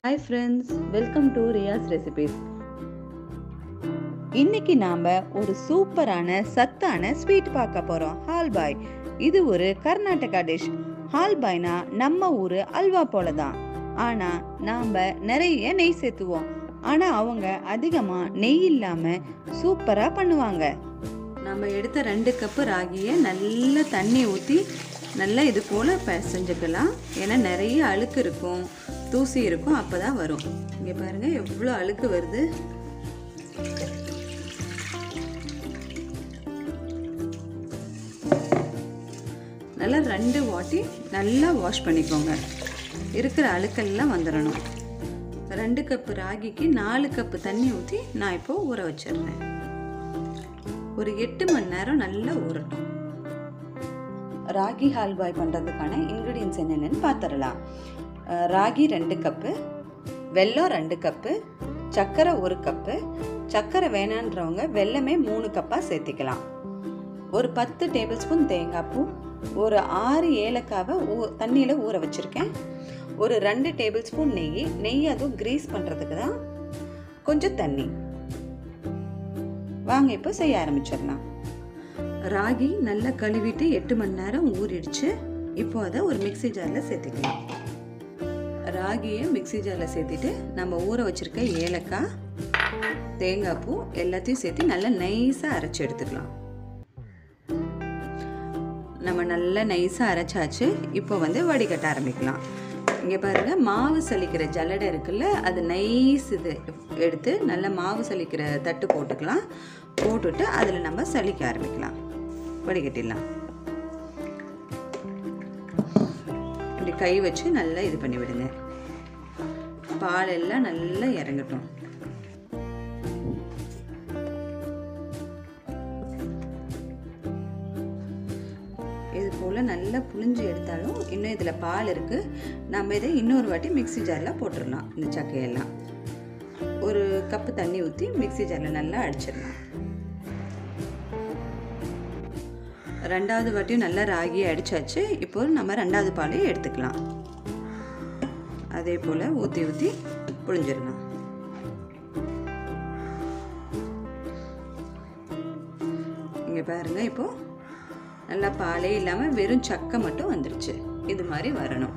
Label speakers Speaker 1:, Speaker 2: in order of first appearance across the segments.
Speaker 1: hi friends welcome to Riyas recipes இன்னைக்கு நாம ஒரு சூப்பரான சத்தான ஸ்வீட் பார்க்க போறோம் ஹால்பாய் இது ஒரு கர்நாடகா டிஷ் ஹால்பாய்னா நம்ம ஊரு அல்வா போல தான் ஆனா நாம நிறைய நெய் சேர்த்துவோம் ஆனா அவங்க அதிகமா நெய் இல்லாம சூப்பரா பண்ணுவாங்க நம்ம எடுத்த ரெண்டு கப்பு ராகியை நல்லா தண்ணி ஊற்றி நல்லா இது போல் செஞ்சுக்கலாம் ஏன்னா நிறைய அழுக்கு இருக்கும் தூசி இருக்கும் அப்போ தான் வரும் இங்கே பாருங்கள் எவ்வளோ அழுக்கு வருது நல்லா ரெண்டு வாட்டி நல்லா வாஷ் பண்ணிக்கோங்க இருக்கிற அழுக்கெல்லாம் வந்துடணும் ரெண்டு கப்பு ராகிக்கு நாலு கப்பு தண்ணி ஊற்றி நான் இப்போது ஊற வச்சிடுறேன் ஒரு எட்டு மணி நேரம் நல்லா ஊறட்டும் ராகி ஹால்வாய் பண்ணுறதுக்கான இன்க்ரீடியன்ஸ் என்னென்னு பார்த்துடலாம் அஹ் ராகி ரெண்டு கப்பு வெல்லம் ரெண்டு கப்பு சர்க்கரை ஒரு கப்பு சர்க்கரை வேணான்றவங்க வெல்லமே மூணு கப்பாக சேர்த்திக்கலாம் ஒரு பத்து டேபிள் ஸ்பூன் தேங்காய் பூ ஒரு ஆறு ஏலக்காவை ஊ தண்ணியில் ஊற வச்சுருக்கேன் ஒரு ரெண்டு டேபிள் ஸ்பூன் நெய் நெய் அதுவும் கிரீஸ் பண்ணுறதுக்கு தான் கொஞ்சம் தண்ணி வாங்க இப்போ செய்ய ஆரம்பிச்சிடலாம் ராகி நல்லா கழுவிட்டு எட்டு மணி நேரம் ஊறிடுச்சு இப்போ அதை ஒரு மிக்ஸி ஜாரில் சேர்த்துக்கலாம் ராகியை மிக்ஸி ஜாரில் சேர்த்துட்டு நம்ம ஊற வச்சுருக்க ஏலக்காய் தேங்காய் பூ எல்லாத்தையும் சேர்த்து நல்லா நைஸாக அரைச்சி எடுத்துக்கலாம் நம்ம நல்லா நைஸாக அரைச்சாச்சு இப்போ வந்து வடிகட்ட ஆரம்பிக்கலாம் இங்கே பாருங்கள் மாவு சலிக்கிற ஜல்லடை இருக்குல்ல அது நைஸ் இது எடுத்து நல்லா மாவு சலிக்கிற தட்டு போட்டுக்கலாம் போட்டுட்டு அதில் நம்ம சலிக்க ஆரம்பிக்கலாம் வடிகட்டிடலாம் இப்படி கை வச்சு நல்லா இது பண்ணி விடுங்க பால் எல்லாம் நல்லா இறங்கட்டும் இது போல் நல்லா புளிஞ்சு எடுத்தாலும் இன்னும் இதில் பால் இருக்குது நம்ம இதை இன்னொரு வாட்டி மிக்ஸி ஜாரில் போட்டுடலாம் இந்த சக்கையெல்லாம் ஒரு கப்பு தண்ணி ஊற்றி மிக்ஸி ஜாரில் நல்லா அடிச்சிடலாம் ரெண்டாவது வாட்டியும் நல்லா ராகி அடித்தாச்சு இப்போ நம்ம ரெண்டாவது பாலையும் எடுத்துக்கலாம் அதே போல் ஊற்றி ஊற்றி புழிஞ்சிடலாம் இங்கே பாருங்கள் இப்போது நல்லா பாலே இல்லாமல் வெறும் சக்கை மட்டும் வந்துருச்சு இது மாதிரி வரணும்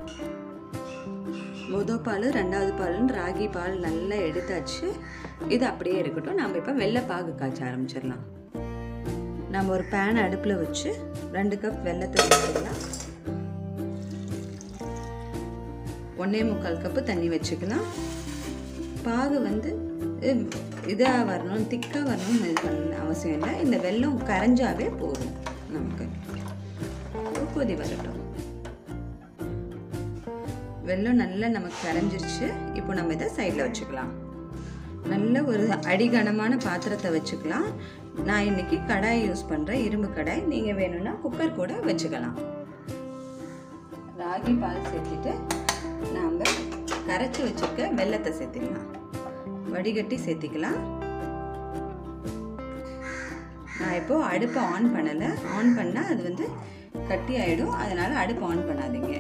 Speaker 1: முத பால் ரெண்டாவது பால்னு ராகி பால் நல்லா எடுத்தாச்சு இது அப்படியே இருக்கட்டும் நம்ம இப்போ வெள்ளை பாகு காய்ச்ச ஆரம்பிச்சிடலாம் நம்ம ஒரு பேன் அடுப்பில் வச்சு ரெண்டு கப் வெள்ளத்தை வச்சுக்கலாம் ஒன்றே முக்கால் கப்பு தண்ணி வச்சுக்கலாம் பாகு வந்து இதாக வரணும் திக்காக வரணும்னு இது பண்ண அவசியம் இல்லை இந்த வெள்ளம் கரைஞ்சாவே போதும் நமக்கு கொதி வரட்டும் வெள்ளம் நல்லா நமக்கு கரைஞ்சிருச்சு இப்போ நம்ம இதை சைடில் வச்சுக்கலாம் நல்ல ஒரு அடிகனமான பாத்திரத்தை வச்சுக்கலாம் நான் இன்னைக்கு கடாய் யூஸ் பண்ணுறேன் இரும்பு கடாய் நீங்கள் வேணும்னா குக்கர் கூட வச்சுக்கலாம் ராகி பால் சேர்த்துட்டு நாம் கரைச்சி வச்சுருக்க வெள்ளத்தை சேர்த்துக்கலாம் வடிகட்டி சேர்த்திக்கலாம் நான் இப்போது அடுப்பை ஆன் பண்ணலை ஆன் பண்ணால் அது வந்து கட்டி ஆகிடும் அதனால் அடுப்பு ஆன் பண்ணாதீங்க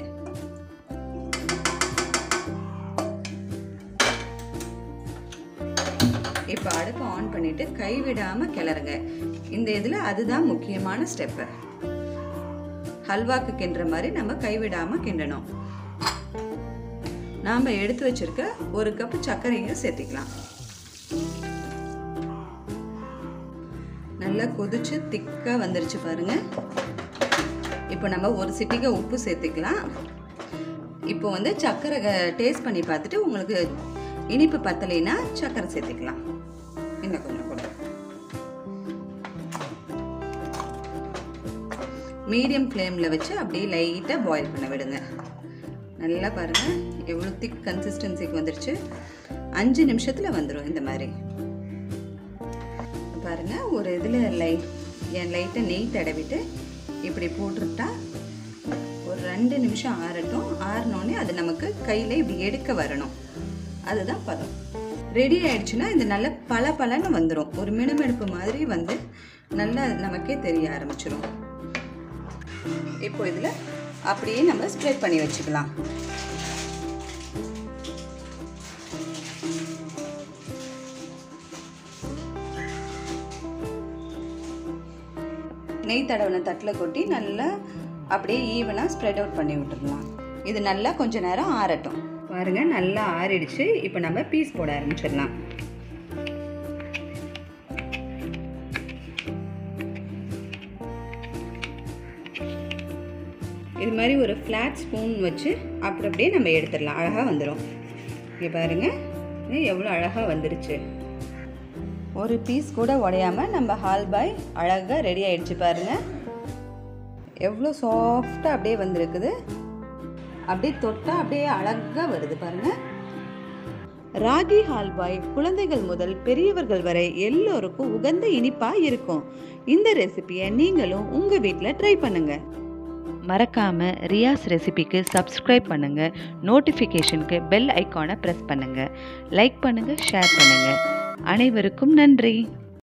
Speaker 1: இப்போ அடுப்பை ஆன் பண்ணிவிட்டு கைவிடாமல் கிளறுங்க இந்த இதில் அதுதான் முக்கியமான ஸ்டெப்பு ஹல்வாக்கு கிண்டுற மாதிரி நம்ம கைவிடாமல் கிண்டணும் நாம் எடுத்து வச்சிருக்க ஒரு கப்பு சர்க்கரையும் சேர்த்திக்கலாம் நல்லா கொதிச்சு திக்காக வந்துருச்சு பாருங்க இப்போ நம்ம ஒரு சிட்டிகை உப்பு சேர்த்துக்கலாம் இப்போ வந்து சர்க்கரை டேஸ்ட் பண்ணி பார்த்துட்டு உங்களுக்கு இனிப்பு பத்தலைன்னா சர்க்கரை சேர்த்துக்கலாம் இன்னும் கொஞ்சம் கூட மீடியம் ஃப்ளேமில் வச்சு அப்படியே லைட்டாக பாயில் பண்ண விடுங்க நல்லா பாருங்கள் எவ்வளோ திக் கன்சிஸ்டன்சிக்கு வந்துருச்சு அஞ்சு நிமிஷத்தில் வந்துடும் இந்த மாதிரி பாருங்கள் ஒரு இதில் லை என் லைட்டை நெய் தடவிட்டு இப்படி போட்டுட்டா ஒரு ரெண்டு நிமிஷம் ஆறட்டும் ஆறினோடனே அது நமக்கு கையில் இப்படி எடுக்க வரணும் அதுதான் பதம் ரெடி ஆயிடுச்சுன்னா இது நல்ல பல பலன்னு வந்துடும் ஒரு மினுமெடுப்பு மாதிரி வந்து நல்லா நமக்கே தெரிய ஆரம்பிச்சிடும் இப்போ இதில் அப்படியே நம்ம ஸ்ப்ரெட் பண்ணி வச்சுக்கலாம் நெய் தடவின தட்டில் கொட்டி நல்லா அப்படியே ஈவனாக ஸ்ப்ரெட் அவுட் பண்ணி விட்டுடலாம் இது நல்லா கொஞ்ச நேரம் ஆறட்டும் பாருங்க நல்லா ஆறிடுச்சு இப்போ நம்ம பீஸ் போட ஆரம்பிச்சிடலாம் இது மாதிரி ஒரு ஃப்ளாட் ஸ்பூன் வச்சு அப்படி அப்படியே நம்ம எடுத்துடலாம் அழகாக வந்துடும் இங்கே பாருங்கள் எவ்வளோ அழகாக வந்துருச்சு ஒரு பீஸ் கூட உடையாமல் நம்ம ஹால் பாய் அழகாக ரெடி ஆயிடுச்சு பாருங்கள் எவ்வளோ சாஃப்டாக அப்படியே வந்திருக்குது அப்படியே தொட்டால் அப்படியே அழகாக வருது பாருங்கள் ராகி ஹால்வாய் குழந்தைகள் முதல் பெரியவர்கள் வரை எல்லோருக்கும் உகந்த இனிப்பாக இருக்கும் இந்த ரெசிபியை நீங்களும் உங்கள் வீட்டில் ட்ரை பண்ணுங்கள்
Speaker 2: மறக்காமல் ரியாஸ் ரெசிபிக்கு சப்ஸ்கிரைப் பண்ணுங்கள் நோட்டிஃபிகேஷனுக்கு பெல் ஐக்கானை ப்ரெஸ் பண்ணுங்கள் லைக் பண்ணுங்கள் ஷேர் பண்ணுங்கள் அனைவருக்கும் நன்றி